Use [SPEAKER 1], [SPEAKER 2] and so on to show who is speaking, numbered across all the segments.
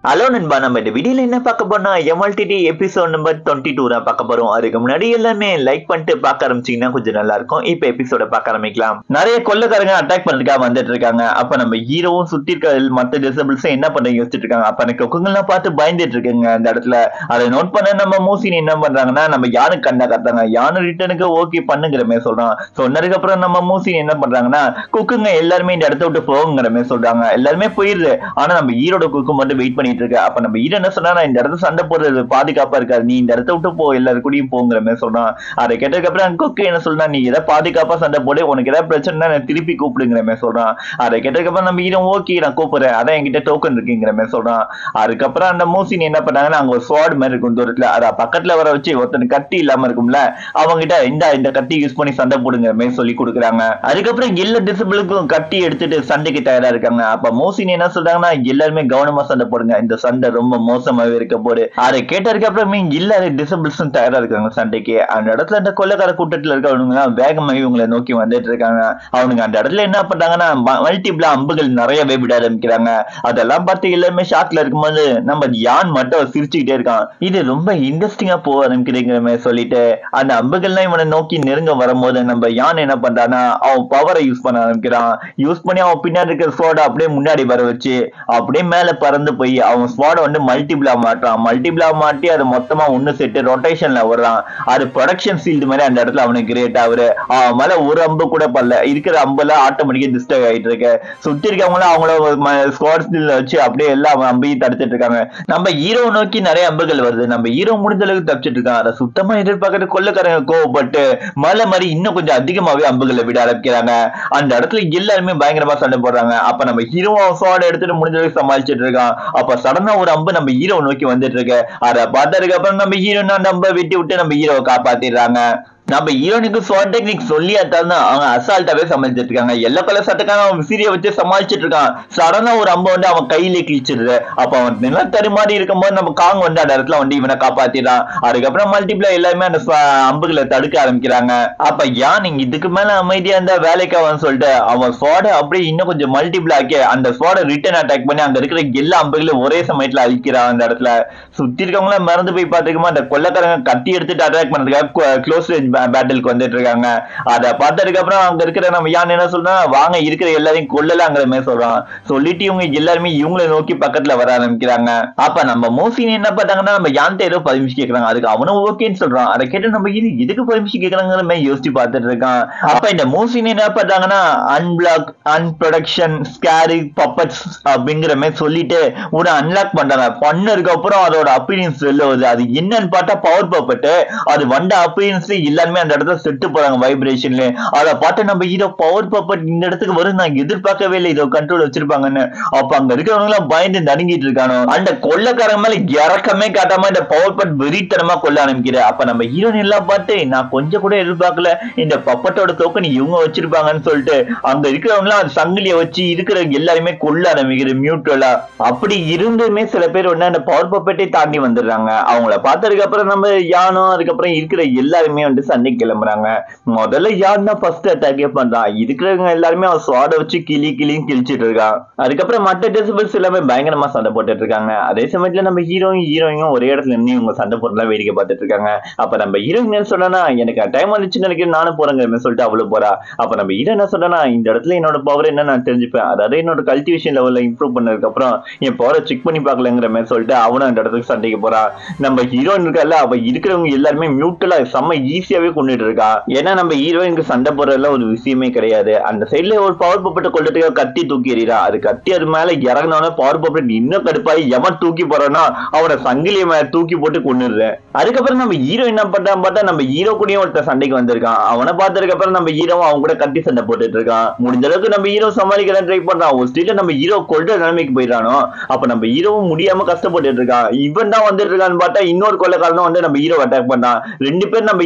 [SPEAKER 1] hello நண்பா நம்ம இந்த வீடியோல என்ன பார்க்க போறோம்னா MLTD episode number twenty two தான் பார்க்க போறோம் அதுக்கு முன்னாடி எல்லாமே லைக் பண்ணிட்டு பார்க்க ஆரம்பிச்சீங்கன்னா கொஞ்சம் நல்லா இருக்கும் இப்போ எபிசோட பார்க்க ஆரம்பிக்கலாம் நிறைய கொள்ளக்காரங்க அட்டாக் பண்றதுக்காக வந்துட்டு இருக்காங்க அப்ப நம்ம ஹீரோவும் சுத்தி இருக்க மத்த டிசபிள்ஸும் என்ன பண்ண யோசிச்சுட்டு இருக்காங்க அப்ப எனக்கு கொக்குங்கெல்லாம் பார்த்து பயந்துட்டு இருக்குங்க அந்த இடத்துல அதை நோட் பண்ண நம்ம மூசின் என்ன பண்றாங்கன்னா நம்ம யானு கண்ணா கத்தாங்க யானு ரிட்டனுக்கு ஓகே பண்ணுங்கிற மாதிரி சொல்றான் சொன்னதுக்கு அப்புறம் நம்ம மூசின் என்ன பண்றாங்கன்னா குக்குங்க எல்லாருமே இந்த இடத்த விட்டு போகுங்கிற மாதிரி சொல்றாங்க எல்லாருமே போயிருது ஆனா நம்ம ஈரோட குக்கு மட்டும் வெயிட் பண்ணிட்டு இருக்கு அப்ப நம்ம ஈரோ என்ன சொன்னா நான் இந்த இடத்துல சண்டை போடுறது பாதுகாப்பா இருக்காது நீ இந்த இடத்த விட்டு போ எல்லாரு கூடயும் போங்கிற மாதிரி சொல்றான் அதை கேட்டதுக்கு அப்புறம் குக்கு என்ன சொல்றான் நீ ஏதாவது பாதுகாப்பா சண்டை போடு உனக்கு ஏதாவது பிரச்சனைனா நான் திருப்பி கூப்பிடுங்கிற மாதிரி சொல்றான் அதை கேட்டதுக்கு அப்புறம் நம்ம ஈரோ ஓகே நான் கூப்பிடுறேன் அதான் என்கிட்ட டோக்கன் இருக்குங்கிற மாதிரி சொல்றான் அதுக்கப்புறம் அந்த மூசின் என்ன பண்ணாங்கன்னா அங்க ஒரு ஸ்வாட் மாதிரி இருக்கும் தூரத்துல அதை பக்கத்துல வர வச்சு ஒருத்தன் கத்தி இல்லாம இருக்கும்ல அவங்க கிட்ட இந்த இந்த கத்தி யூஸ் பண்ணி சண்டை போடுங்கிற மாதிரி சொல்லி கொடுக்குறாங்க அதுக்கப்புறம் எல்லா டிசபிளுக்கும் கத்தி எடுத்துட்டு சண்டைக்கு தயாரா இருக்காங்க அப்ப மோசின் என்ன சொல்றாங்கன்னா எல்லாருமே கவனமா சண்டை போடுங்க இந்த சண்டை ரொம்ப மோசமாவே இருக்க போது அதை கேட்டதுக்கு அப்புறமே எல்லா டிசபிள்ஸும் தயாரா இருக்காங்க சண்டைக்கு அந்த இடத்துல அந்த கொள்ளக்கார கூட்டத்துல இருக்கவனுங்க வேகமாக இவங்களை நோக்கி வந்துட்டு இருக்காங்க அவனுங்க அந்த இடத்துல என்ன பண்றாங்கன்னா மல்டிபிளா அம்புகள் நிறையவே விட ஆரம்பிக்கிறாங்க அதெல்லாம் பார்த்து எல்லாருமே ஷாக்ல இருக்கும்போது நம்ம யான் மட்டும் சிரிச்சுக்கிட்டே இருக்கான் இது ரொம்ப இன்ட்ரெஸ்டிங்கா போக ஆரம்பிக்கிறீங்கிற மாதிரி சொல்லிட்டு அந்த அம்புகள்லாம் இவனை நோக்கி நெருங்க வரும்போது நம்ம யான் என்ன பண்றான்னா அவன் பவரை யூஸ் பண்ண ஆரம்பிக்கிறான் யூஸ் பண்ணி அவன் பின்னாடி இருக்கிற ஸ்வாட அப்படியே முன்னாடி வர வச்சு அப்படியே மேல பறந்து போய் அவன் ஸ்வாட வந்து மல்டிபிளா மாட்டுறான் மல்டிபிளா மாட்டி அது மொத்தமா ஒண்ணு செட்டு ரொட்டேஷன்ல வர்றான் அது ப்ரொடக்ஷன் ஃபீல்டு மாதிரி அந்த இடத்துல அவனுக்கு கிரியேட் ஆகுது அவன் மேல ஒரு அம்பு கூட படல இருக்கிற அம்பெல்லாம் ஆட்டோமேட்டிக்கா டிஸ்டர்ப் ஆயிட்டு இருக்கு சுத்தி இருக்கவங்களும் அவங்கள ஸ்குவாட் வச்சு அப்படியே எல்லா அம்பையும் தடுத்துட்டு இருக்காங்க நம்ம ஹீரோ நோக்கி நிறைய அம்புகள் வருது நம்ம ஹீரோ முடிஞ்ச அளவுக்கு தப்பிச்சிட்டு இருக்கான் அதை சுத்தமா எதிர்பார்க்கறது கொள்ளக்காரங்க கோவப்பட்டு மலை மாதிரி இன்னும் கொஞ்சம் அதிகமாவே அம்புகளை விட ஆரம்பிக்கிறாங்க அந்த இடத்துல எல்லாருமே பயங்கரமா சண்டை போடுறாங்க அப்ப நம்ம ஹீரோ சோட எடுத்துட்டு முடிஞ்ச அளவுக்கு சமாளிச்சிட்டு இருக்கான் அப்ப சடனா ஒரு அம்பு நம்ம ஹீரோ நோக்கி வந்துட்டு இருக்கு அதை பார்த்ததுக்கு அப்புறம் நம்ம ஹீரோ அந்த அம்பை வெட்டி விட்டு நம்ம ஹீரோவை காப்பாத்திடுறாங்க நம்ம ஹீரோனுக்கு ஷார்ட் டெக்னிக் சொல்லி தான் அவங்க அசால்ட்டாவே சமாளிச்சிட்டு இருக்காங்க எல்லோ கலர் சட்டக்கான அவன் சீரிய வச்சு சமாளிச்சிட்டு இருக்கான் சடனா ஒரு அம்பை வந்து அவன் கையிலே கிழிச்சிடுது அப்ப அவன் நிலம் தருமாறி இருக்கும்போது நம்ம காங் வந்து அந்த இடத்துல வந்து இவனை காப்பாத்திடான் அதுக்கப்புறம் மல்டிப்ளா எல்லாருமே அந்த ஸ்வ- அம்புகளை தடுக்க ஆரம்பிக்கிறாங்க அப்ப யான் நீங்க இதுக்கு மேல அமைதியா இருந்தா வேலைக்கு அவன் சொல்லிட்டு அவன் ஸ்வாட அப்படியே இன்னும் கொஞ்சம் மல்டிபிள் ஆக்கி அந்த ஸ்வாட ரிட்டர்ன் அட்டாக் பண்ணி அங்க இருக்கிற எல்லா அம்புகளையும் ஒரே சமயத்துல அழிக்கிறான் அந்த இடத்துல சுத்தி இருக்கவங்கள மறந்து போய் பாத்துக்கமா அந்த கொள்ளக்காரங்க கத்தி எடுத்துட்டு அட்டாக் பண்றதுக்காக க்ளோஸ் ரேஞ்ச் பேட்டிலுக்கு வந்துட்டு இருக்காங்க அதை பார்த்ததுக்கு அப்புறம் அங்க இருக்கிற நம்ம யான் என்ன சொல்றா வாங்க இருக்கிற எல்லாரையும் கொல்லலாங்கிற மாதிரி சொல்றான் சொல்லிட்டு இவங்க எல்லாருமே இவங்களை நோக்கி பக்கத்துல வர ஆரம்பிக்கிறாங்க அப்ப நம்ம மோசின் என்ன பண்ணாங்கன்னா நம்ம யான்ட்ட ஏதோ பர்மிஷன் கேக்குறாங்க அதுக்கு அவனும் ஓகேன்னு சொல்றான் அதை கேட்டு நம்ம இது இதுக்கு பர்மிஷன் கேக்குறாங்கிற மாதிரி யோசிச்சு பார்த்துட்டு இருக்கான் அப்ப இந்த மோசின் என்ன பண்றாங்கன்னா அன்பிளாக் அன்ப்ரொடக்ஷன் ஸ்கேரி பப்பட்ஸ் அப்படிங்கிற மாதிரி சொல்லிட்டு ஒரு அன்லாக் பண்றாங்க பண்ணதுக்கு அப்புறம் அதோட அப்பீரியன்ஸ் வெளில வருது அது என்னன்னு பார்த்தா பவர் பப்பட்டு அது வந்த அப்பீரியன்ஸ் எல்லாருமே அந்த இடத்துல செட்டு போறாங்க வைப்ரேஷன்ல அதை பார்த்து நம்ம ஹீரோ பவர் பப்பட் இந்த இடத்துக்கு வரும் நான் எதிர்பார்க்கவே இல்லை இதோ கண்ட்ரோல் வச்சிருப்பாங்கன்னு அப்ப அங்க இருக்கிறவங்க எல்லாம் பயந்து நடுங்கிட்டு இருக்கானோ அந்த கொள்ளக்காரங்க மேல இறக்கமே காட்டாம இந்த பவர் பட் வெறித்தனமா கொல்ல ஆரம்பிக்கிற அப்ப நம்ம ஹீரோன் எல்லாம் பார்த்து நான் கொஞ்சம் கூட எதிர்பார்க்கல இந்த பப்பட்டோட தோக்கன் இவங்க வச்சிருப்பாங்கன்னு சொல்லிட்டு அங்க இருக்கிறவங்க எல்லாம் சங்கிலிய வச்சு இருக்கிற எல்லாருமே கொல்ல ஆரம்பிக்கிற மியூட்டுவலா அப்படி இருந்துமே சில பேர் வந்து அந்த பவர் பப்பட்டை தாண்டி வந்துடுறாங்க அவங்கள பார்த்ததுக்கு அப்புறம் நம்ம யானோ அதுக்கப்புறம் இருக்கிற எல்லாருமே வந்து சண்டைக்கு கிளம்புறாங்க முதல்ல யான் தான் ஃபர்ஸ்ட் அட்டாக்கே பண்றான் இருக்கிறவங்க எல்லாருமே அவன் சுவாட வச்சு கிளி கிளியும் கிழிச்சிட்டு இருக்கான் அதுக்கப்புறம் மற்ற டெசிபிள்ஸ் எல்லாமே பயங்கரமா சண்டை போட்டுட்டு இருக்காங்க அதே சமயத்துல நம்ம ஹீரோயும் ஹீரோயினும் ஒரே இடத்துல நின்று இவங்க சண்டை போட்டுலாம் வேடிக்கை பார்த்துட்டு இருக்காங்க அப்ப நம்ம ஹீரோயின் என்ன சொன்னா எனக்கு டைம் வந்துச்சுன்னு நினைக்கிறேன் நானும் போறேங்கிற மாதிரி சொல்லிட்டு அவளும் போறா அப்ப நம்ம ஹீரோ என்ன சொன்னா இந்த இடத்துல என்னோட பவர் என்ன நான் தெரிஞ்சுப்பேன் அதாவது என்னோட கல்டிவேஷன் லெவல்ல இம்ப்ரூவ் பண்ணதுக்கு அப்புறம் என் பவரை செக் பண்ணி பார்க்கலங்கிற மாதிரி சொல்லிட்டு அவனும் அந்த இடத்துக்கு சண்டைக்கு போறான் நம்ம ஹீரோயின் இருக்கல அவ இருக்கிறவங்க எல்லாருமே மியூட்டலா செம்ம ஈஸியாவே கொண்டுட்டு இருக்கா ஏன்னா நம்ம ஹீரோயினுக்கு சண்டை போடுறதுல ஒரு விஷயமே கிடையாது அந்த சைடுல ஒரு பவர் பப்பட்டை கொள்றதுக்கு கத்தி தூக்கி எறிறா அது கத்தி அது மேல இறங்கினோட பவர் பப்பட் இன்னும் கடுப்பாயி எவன் தூக்கி போறானோ அவனை சங்கிலிய மேல தூக்கி போட்டு கொண்டுடுறேன் அதுக்கப்புறம் நம்ம ஹீரோ என்ன பண்றான் பார்த்தா நம்ம ஹீரோ கூடயும் ஒருத்தர் சண்டைக்கு வந்திருக்கான் அவனை பார்த்ததுக்கு அப்புறம் நம்ம ஹீரோவும் அவன் கூட கத்தி சண்டை போட்டுட்டு இருக்கான் முடிஞ்ச அளவுக்கு நம்ம ஹீரோ சமாளிக்கிறேன் ட்ரை பண்றான் ஒரு ஸ்டேட்ல நம்ம ஹீரோ கொல்ற நிலைமைக்கு போயிடறானோ அப்ப நம்ம ஹீரோவும் முடியாம கஷ்டப்பட்டுட்டு இருக்கான் இவன் தான் வந்துட்டு இருக்கான்னு பார்த்தா இன்னொரு கொள்ளக்காரனும் வந்து நம்ம ஹீரோ அட்டாக் பண்ணான் ரெண்டு பேரும் நம்ம ஹீரோ டார்ச்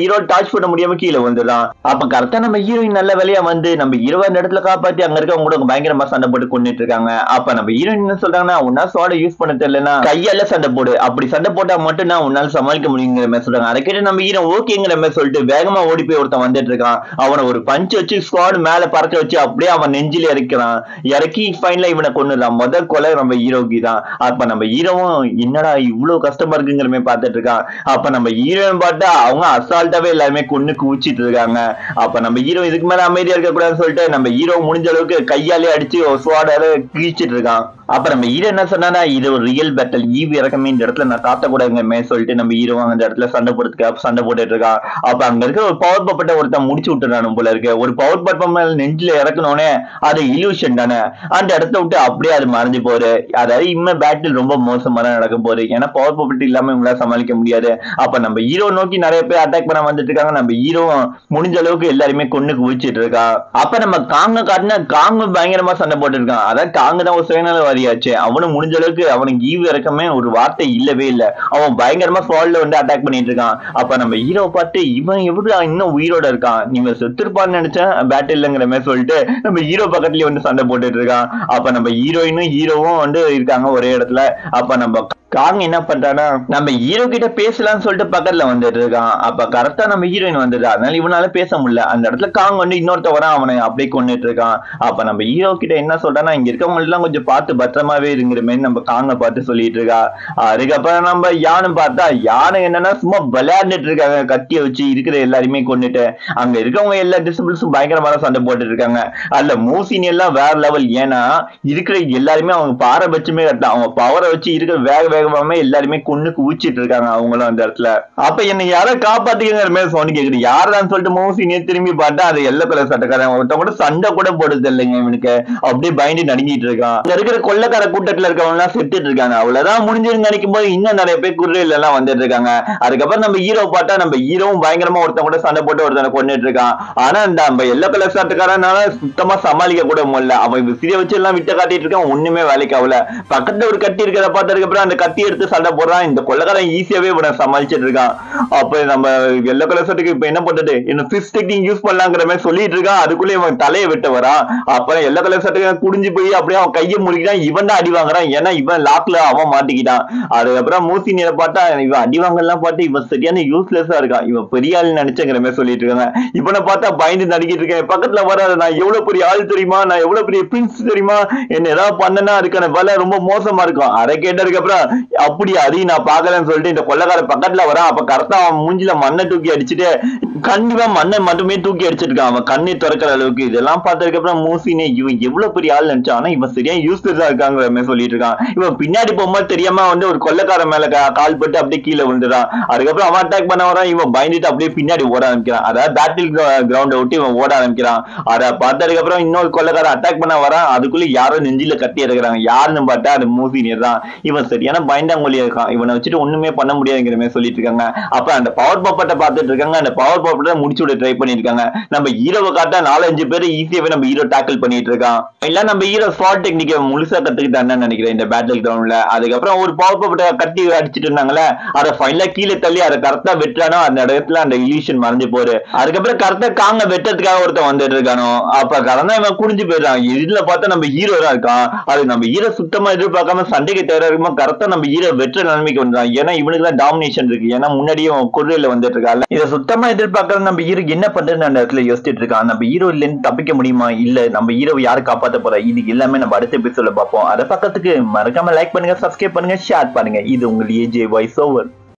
[SPEAKER 1] கேட்ச் பண்ண முடியாம கீழே வந்துடுறான் அப்ப கரெக்டா நம்ம ஹீரோயின் நல்ல வேலையா வந்து நம்ம இருபது இடத்துல காப்பாத்தி அங்க இருக்கவங்க கூட பயங்கரமா சண்டை போட்டு கொண்டுட்டு இருக்காங்க அப்ப நம்ம ஹீரோயின் என்ன சொல்றாங்கன்னா உன்னா சோட யூஸ் பண்ண தெரியலனா கையால சண்டை போடு அப்படி சண்டை போட்டா மட்டும் நான் உன்னால சமாளிக்க முடியுங்கிற மாதிரி சொல்றாங்க அதை கேட்டு நம்ம ஹீரோ ஓகேங்கிற மாதிரி சொல்லிட்டு வேகமா ஓடி போய் ஒருத்தன் வந்துட்டு இருக்கான் அவனை ஒரு பஞ்ச் வச்சு ஸ்குவாட் மேல பறக்க வச்சு அப்படியே அவன் நெஞ்சில இறக்கிறான் இறக்கி ஃபைனலா இவனை கொண்டுறான் முதல் கொலை நம்ம ஹீரோக்கு தான் அப்ப நம்ம ஹீரோவும் என்னடா இவ்வளவு கஷ்டமா இருக்குங்கிற மாதிரி பார்த்துட்டு இருக்கான் அப்ப நம்ம ஹீரோயின் பார்த்தா அவங்க அசால்ட்டாவே எல்லாருமே கொண்டு குவிச்சிட்டு இருக்காங்க அப்ப நம்ம ஹீரோ இதுக்கு மேல அமைதியா இருக்க கூடாதுன்னு சொல்லிட்டு நம்ம ஹீரோ முடிஞ்ச அளவுக்கு கையாலே அடிச்சு ஸ்வாடால கிழிச்சிட்டு இருக்கான் அப்ப நம்ம ஹீரோ என்ன சொன்னா இது ஒரு ரியல் பேட்டல் ஈவி இறக்கமே இந்த இடத்துல நான் காட்ட கூடாதுங்க சொல்லிட்டு நம்ம ஹீரோ அந்த இடத்துல சண்டை போடுறதுக்கு சண்டை போட்டுட்டு இருக்கான் அப்ப அங்க இருக்க ஒரு பவர் பப்பட்ட ஒருத்தன் முடிச்சு விட்டுறானு போல இருக்கு ஒரு பவர் பப்பம் மேல நெஞ்சில இறக்கணும்னே அது இல்யூஷன் தானே அந்த இடத்த விட்டு அப்படியே அது மறைஞ்சு போகுது அதாவது இனிமே பேட்டில் ரொம்ப மோசமா தான் நடக்க போகுது ஏன்னா பவர் பப்பட் இல்லாம இவங்களால சமாளிக்க முடியாது அப்ப நம்ம ஹீரோ நோக்கி நிறைய பேர் அட்டாக் பண்ண வந்துட்டு இருக்காங்க நம்ம ஹீரோ முடிஞ்ச அளவுக்கு எல்லாருமே கொண்டு குவிச்சிட்டு இருக்கா அப்ப நம்ம காங்க காட்டினா காங்க பயங்கரமா சண்டை போட்டு இருக்கான் அதான் காங்க தான் ஒரு சுயநலவாதியாச்சு அவனும் முடிஞ்ச அளவுக்கு அவனுக்கு ஈவு இறக்கமே ஒரு வார்த்தை இல்லவே இல்ல அவன் பயங்கரமா ஃபால்ல வந்து அட்டாக் பண்ணிட்டு இருக்கான் அப்ப நம்ம ஹீரோ பார்த்து இவன் எப்படி இன்னும் உயிரோட இருக்கான் நீங்க செத்துருப்பான்னு நினைச்சேன் பேட் இல்லைங்கிற மாதிரி சொல்லிட்டு நம்ம ஹீரோ பக்கத்துலயே வந்து சண்டை போட்டுட்டு இருக்கான் அப்ப நம்ம ஹீரோயினும் ஹீரோவும் வந்து இருக்காங்க ஒரே இடத்துல அப்ப நம்ம காங் என்ன பண்றானா நம்ம ஹீரோ கிட்ட பேசலாம்னு சொல்லிட்டு பக்கத்துல வந்துட்டு இருக்கான் அப்ப கரெக்டா நம்ம ஹீரோயின் வந்துடுறா அதனால இவனால பேச முடியல அந்த இடத்துல காங் வந்து இன்னொருத்த வரான் அவனை அப்படியே கொண்டுட்டு இருக்கான் அப்ப நம்ம ஹீரோ கிட்ட என்ன சொல்றானா இங்க இருக்கவங்க எல்லாம் கொஞ்சம் பார்த்து பத்திரமாவே இருங்கிற மாதிரி நம்ம காங்க பார்த்து சொல்லிட்டு இருக்கா அதுக்கப்புறம் நம்ம யானை பார்த்தா யானை என்னன்னா சும்மா விளையாண்டுட்டு இருக்காங்க கத்திய வச்சு இருக்கிற எல்லாருமே கொண்டுட்டு அங்க இருக்கவங்க எல்லா டிசிபிள்ஸும் பயங்கரமான சண்டை போட்டுட்டு இருக்காங்க அதுல மூசின் எல்லாம் வேற லெவல் ஏன்னா இருக்கிற எல்லாருமே அவங்க பாரபட்சமே கட்டலாம் அவங்க பவரை வச்சு இருக்கிற வேக வேகமாவே எல்லாருமே கொண்டு குவிச்சிட்டு இருக்காங்க அவங்களும் அந்த இடத்துல அப்ப என்ன யாரோ காப்பாத்திக்கிற மாதிரி சவுண்ட் கேக்குது யாருதான் சொல்லிட்டு மோசினே திரும்பி பார்த்தா அது எல்லோ கலர் சட்டைக்காரன் ஒருத்தன் கூட சண்டை கூட போடுறது இல்லைங்க இவனுக்கு அப்படியே பயந்து நடுங்கிட்டு இருக்கான் அங்க இருக்கிற கொள்ளக்கார கூட்டத்துல இருக்கவங்க எல்லாம் செத்துட்டு இருக்காங்க அவ்வளவுதான் முடிஞ்சிருந்து நினைக்கும் போது இன்னும் நிறைய பேர் குதிரையில எல்லாம் வந்துட்டு இருக்காங்க அதுக்கப்புறம் நம்ம ஹீரோ பார்த்தா நம்ம ஹீரோவும் பயங்கரமா ஒருத்தன் கூட சண்டை போட்டு ஒருத்தனை கொண்டுட்டு இருக்கான் ஆனா இந்த நம்ம எல்லோ கலர் சட்டைக்காரனால சுத்தமா சமாளிக்க கூட முடியல அவன் விசிறிய வச்சு எல்லாம் விட்ட காட்டிட்டு இருக்கான் ஒண்ணுமே வேலைக்கு ஆகல பக்கத்துல ஒரு கட்டி இருக்கிறத பார்த்ததுக்கு அப்புறம் அந்த கத்தி எடுத்து சண்டை போடுறான் இந்த கொள்ளக்காரன் ஈஸியாவே இவனை சமாளிச்சிட்டு இருக்கான் அப்ப நம்ம எல்லோ கலர் சட்டுக்கு இப்ப என்ன பண்றது இன்னும் ஃபிஷ் டெக்னிக் யூஸ் பண்ணலாங்கிற மாதிரி சொல்லிட்டு இருக்கான் அதுக்குள்ள இவன் தலையை விட்டு வரான் அப்புறம் எல்லோ கலர் சட்டுக்கு குடிஞ்சு போய் அப்படியே அவன் கையை முடிக்கிறான் இவன் தான் அடி வாங்குறான் ஏன்னா இவன் லாக்ல அவன் மாட்டிக்கிட்டான் அதுக்கப்புறம் மூசி நீரை பார்த்தா இவன் அடி வாங்கலாம் பார்த்து இவன் சரியான யூஸ்லெஸ்ஸா இருக்கான் இவன் பெரிய ஆள் நினைச்சங்கிற மாதிரி சொல்லிட்டு இருக்காங்க இவனை பார்த்தா பயந்து நடிக்கிட்டு இருக்கேன் பக்கத்துல வர நான் எவ்வளவு பெரிய ஆள் தெரியுமா நான் எவ்வளவு பெரிய பிரின்ஸ் தெரியுமா என்ன ஏதாவது பண்ணனா அதுக்கான வேலை ரொம்ப மோசமா இருக்கும் அதை கேட்டதுக்கு அப்புறம் அப்படி அதையும் நான் பாக்கலன்னு சொல்லிட்டு இந்த கொள்ளக்கார பக்கத்துல வரான் அப்ப கரெக்டா அவன் மூஞ்சில மண்ணை தூக்கி அடிச்சுட்டு கண்டிப்பா மண்ணை மட்டுமே தூக்கி அடிச்சிருக்கான் அவன் கண்ணை திறக்கிற அளவுக்கு இதெல்லாம் பார்த்ததுக்கு அப்புறம் மூசினே இவன் எவ்வளவு பெரிய ஆள் நினைச்சான் ஆனா இவன் சரியா யூஸ்லெஸ்ஸா இருக்காங்கிற மாதிரி சொல்லிட்டு இருக்கான் இவன் பின்னாடி போகும்போது தெரியாம வந்து ஒரு கொள்ளக்கார மேல கா- கால் பட்டு அப்படியே கீழே விழுந்துறான் அதுக்கப்புறம் அவன் அட்டாக் பண்ண வரான் இவன் பயந்துட்டு அப்படியே பின்னாடி ஓட ஆரம்பிக்கிறான் அதாவது பேட்டில் கிரவுண்டை விட்டு இவன் ஓட ஆரம்பிக்கிறான் அதை பார்த்ததுக்கு அப்புறம் இன்னொரு கொள்ளக்காரன் அட்டாக் பண்ண வரான் அதுக்குள்ள யாரோ நெஞ்சில கட்டி இருக்கிறாங்க யாருன்னு பார்த்தா அது மூசினியர் தான் இவன் சரியான பயந்தாங்கொழியா இருக்கான் இவனை வச்சுட்டு ஒண்ணுமே பண்ண முடியாதுங்கிற மாதிரி சொல்லிட்டு இருக்காங்க அப்ப அந்த பவர் பப்பட்டை பார்த்துட்டு இருக்காங்க அந்த பவர் பப்பட்டை முடிச்சு விட ட்ரை பண்ணிருக்காங்க நம்ம ஹீரோவை காட்டா நாலஞ்சு பேர் ஈஸியாவே நம்ம ஹீரோ டேக்கிள் பண்ணிட்டு இருக்கான் இல்ல நம்ம ஹீரோ ஸ்பாட் டெக்னிக்கை முழுசா கத்துக்கிட்டான்னு நினைக்கிறேன் இந்த பேட்டில் கிரவுண்ட்ல அதுக்கப்புறம் ஒரு பவர் பப்பட்டை கட்டி அடிச்சிட்டு இருந்தாங்களே அதை ஃபைனலா கீழே தள்ளி அதை கரெக்டா வெட்டுறானோ அந்த இடத்துல அந்த இல்யூஷன் மறைஞ்சு போரு அதுக்கப்புறம் கரெக்டா காங்க வெட்டுறதுக்காக ஒருத்தன் வந்துட்டு இருக்கானோ அப்ப கரெக்டா இவன் குடிஞ்சு போயிடுறான் இதுல பார்த்தா நம்ம ஹீரோ தான் இருக்கான் அது நம்ம ஹீரோ சுத்தமா எதிர்பார்க்காம சண்டைக்கு தயாரா இருக்குமா கரெக்டா நம்ம ஹீரோ வெற்ற நிலைமைக்கு வந்துடும் ஏன்னா இவனுக்கு தான் டாமினேஷன் இருக்கு ஏன்னா முன்னாடியும் குதிரையில வந்துட்டு இருக்கால இதை சுத்தமா எதிர்பார்க்கற நம்ம ஹீரோ என்ன பண்றதுன்னு அந்த இடத்துல யோசிச்சுட்டு இருக்கான் நம்ம ஹீரோ இல்லைன்னு தப்பிக்க முடியுமா இல்ல நம்ம ஹீரோ யாரு காப்பாத்த போறா இது எல்லாமே நம்ம அடுத்த எபிசோட பார்ப்போம் அதை பக்கத்துக்கு மறக்காம லைக் பண்ணுங்க சப்ஸ்கிரைப் பண்ணுங்க ஷேர் பண்ணுங்க இது உங்கள் ஏஜே வாய்ஸ் ஓவர்